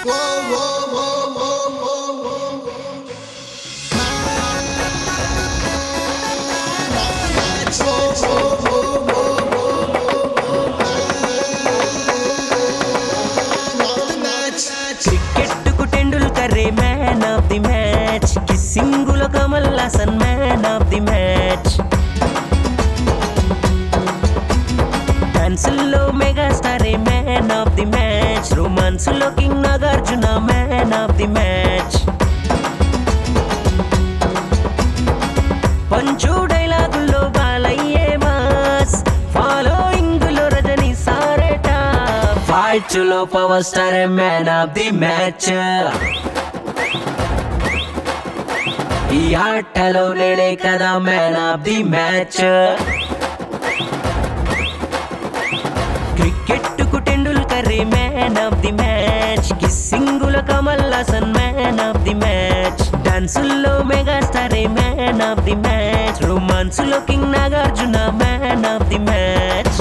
క్రికెట్కు టెండూల్కరే man of the match కిస్సింగులో Kamal Haasan man of the match డాన్సుల్లో మెగాస్టారే మ్యాన్ ఆఫ్ ది మ్యాచ్ రొమాన్స్లో king Nagarjuna man of the match punch డైలాగుల్లో బాలయ్యే మాస్ ఫాలోయింగులో రజని సారేట ఫైట్ లో power star man of the match ఈ ఆటలో నేనే కదా మ్యాన్ ఆఫ్ ది మ్యాచ్ క్రికెట్కు టెండూల్కరే మ్యాన్ ఆఫ్ ది మ్యాచ్ కిస్సింగుల Kamal Haasan man of the match డాన్సుల్లో మెగాస్టారే మ్యాన్ ఆఫ్ ది మ్యాచ్ రొమాన్స్లో king Nagarjuna man of the match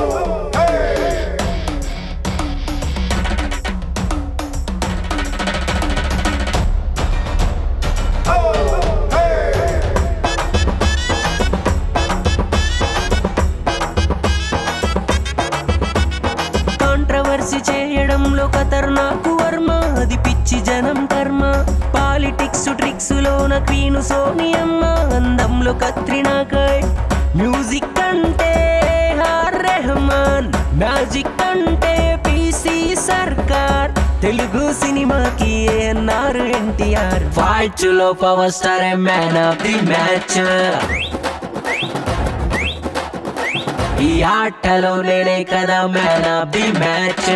controversy చేయడంలో ఖతర్నాకు వర్మ అది పిచ్చి జనం కర్మ పాలిటిక్స్ ట్రిక్స్ లోన క్వీను సోనియమ్మ అందంలో కత్రినా కై మ్యూజిక్ అంటే ఆర్ రెహమాన్ మ్యాజిక్ అంటే పిసి సర్కార్ తెలుగు సినిమాకి అన్నారు ఎన్టీఆర్ ఫైట్ లో power star man of the match ఈ ఆటలో నేనే కదా మ్యాన్ ఆఫ్ ది మ్యాచ్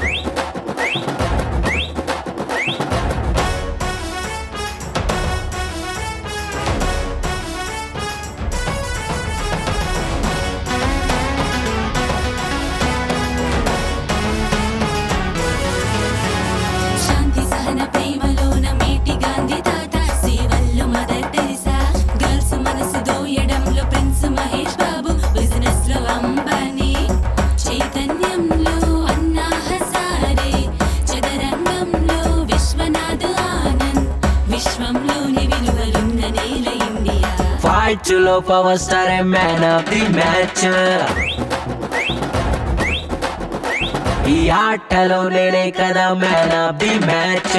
శాంతి సహన ప్రేమలోన మేటి గాంధీ తాత సేవల్లో మదర్ టెరిసా గర్ల్స్ మనసు దోయడంలో ప్రిన్స్ మహేష్ బాబు బిజినెస్ లో అంబానీ చైతన్యంలో అన్నా హజారే చదరంగంలో విశ్వనాథ్ ఆనంద్ విశ్వంలోని విలువలున్న నేల ఇండియా ఫైట్ లో power star man of the match ఈ ఆటలో నేనే కదా మ్యాన్ ఆఫ్ ది మ్యాచ్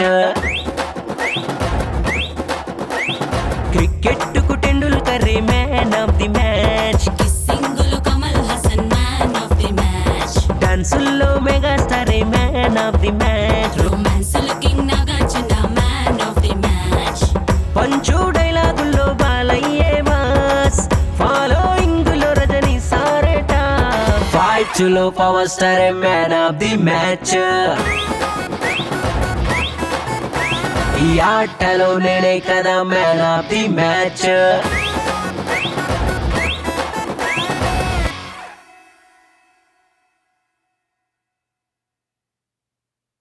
క్రికెట్కు టెండూల్కరే మ్యాన్ ఆఫ్ ది మ్యాచ్ కిస్సింగులు Kamal Hasan man of the match డాన్సుల్లో మెగాస్టారే man of the match romance king Nagarjuna man of the match punch డైలాగుల్లో బాలయ్యే మాస్ ఫాలోయింగులో రజని సారేట ఫైట్ లో power star man of the match ఈ ఆటలో నేనే కదా మ్యాన్ ఆఫ్ ది మ్యాచ్